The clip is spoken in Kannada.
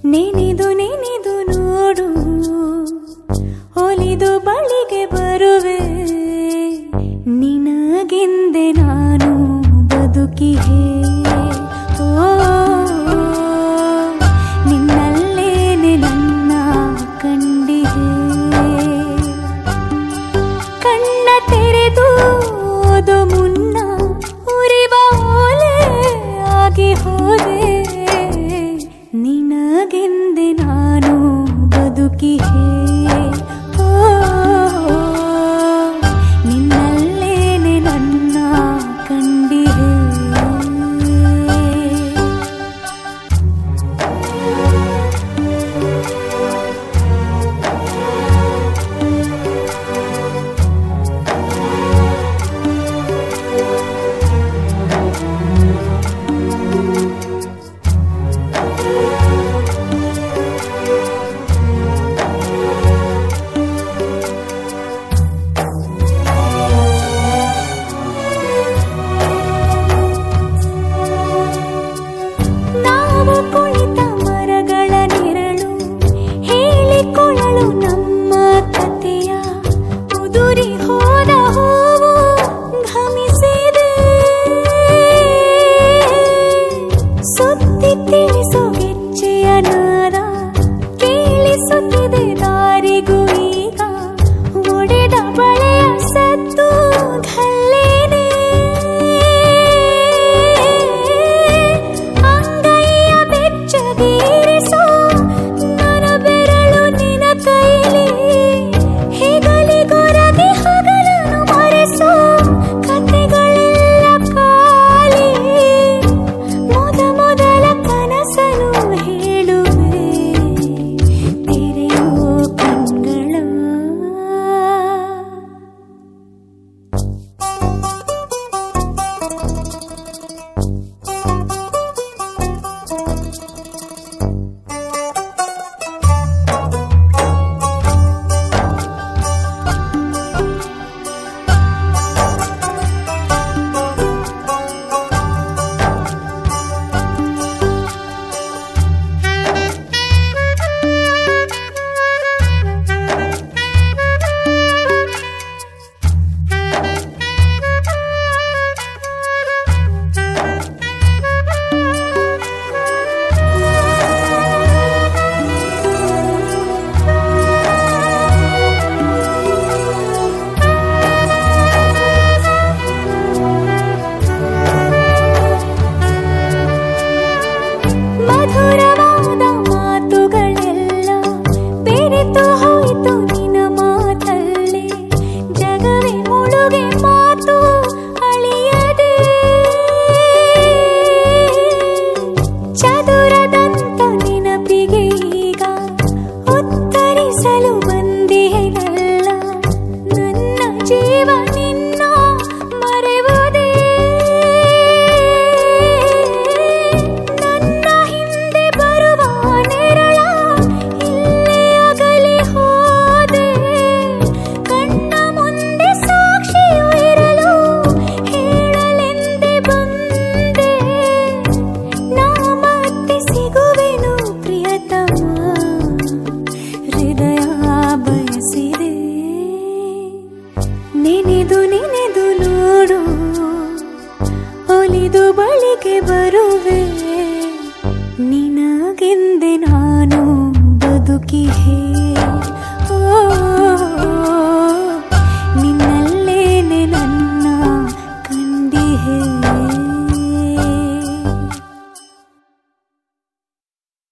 ನೆನೆದು ನೆನೆದು ನೋಡು ಒಲಿದು ಬಳಿಗೆ ಬರುವೆ ನಿನಗೆಂದೆ ನಾನು ಬದುಕಿಹೆ ಓ ನಿನ್ನಲ್ಲೇನೆ ನನ್ನ ಕಂಡಿಹೆ ಕಣ್ಣ ತೆರೆದು ಓದು ಮುನ್ನ ಉರಿವ ಓಲೆ ಆಗಿ ಹೋದೆ ನಿನಗೆಂದೆ ನಾನು ಬದುಕಿಹೆ ಓ ನಿನ್ನಲ್ಲೇನೆ ನನ್ನ ಕಂಡಿಹೆ ನಾವು ಕುಳಿತ ಮರಗಳ ನೆರಳು ಹೇಳಿಕೊಳ್ಳಲು ನಮ್ಮ ಕಥೆಯ ಉದುರಿ ಹೋದ ಹೂವು ಘಮಿಸಿದೆ ಸುತ್ತಿ ತಿಳಿಸೋ ಗೆಜ್ಜೆಯ ನಾದ ಕೇಳಿಸುತ್ತಿದೆ ದಾರಿಗೂ ಈಗ ಒಡೆದ ಬಳೆಯ ಸದ್ದು ಘಲ್ಲೇನೆ ಅಂಗೈಯ ಬೆಚ್ಚಗೇರಿಸೋ ನನ್ನ ಬೆರಳು ನಿನ ಕೈಲಿ ಹೆಗಲಿಗೊರಗಿ ಹಗಲನ್ನು ಮರೆಸೋ ಕಥೆಗಳೆಲ್ಲ ಖಾಲಿ ಮೊದ ಮೊದಲ ಕನಸನು ಹೇಳುವೆ ತೆರೆಯೋ ಕಣ್ಗಳ ಮಧುರವಾದ ಮಾತುಗಳೆಲ್ಲ ಬೆರೆತು ಹೋಯಿತು ನಿನ ಮಾತಲ್ಲೇ ಜಗವೇ ಮುಳುಗೆ ಮಾತು ಅಳಿಯದೆ ಚದುರದಂತ ನೆನಪಿಗೆ ಈಗ ಉತ್ತರಿಸಲು ಬಂದಿಲ್ಲ ನನ್ನ ಜೀವ ನಿನ್ನ ಮರೆವುದೇ ನನ್ನ ಹಿಂದೆ ಬರುವ ನೆರಳ ಇಲ್ಲೇ ಅಗಲಿ ಹೋದೆ ಕಣ್ಣ ಮುಂದೆ ಸಾಕ್ಷಿಯು ಇರಲು ಹೇಳಲೆಂದೇ ಬಂದೆ ನಾ ಮತ್ತೆ ಸಿಗುವೆನು ಪ್ರಿಯತಮ ಹೃದಯ ಬಯಸಿದೆ ನೆನೆದು ನೆನೆದು ನೋಡು ಒಲಿದು ಬಳಿಗೆ ಬರುವೆ ನಿನಗೆಂದೆ ನಾನು ಬದುಕಿಹೆ ಓ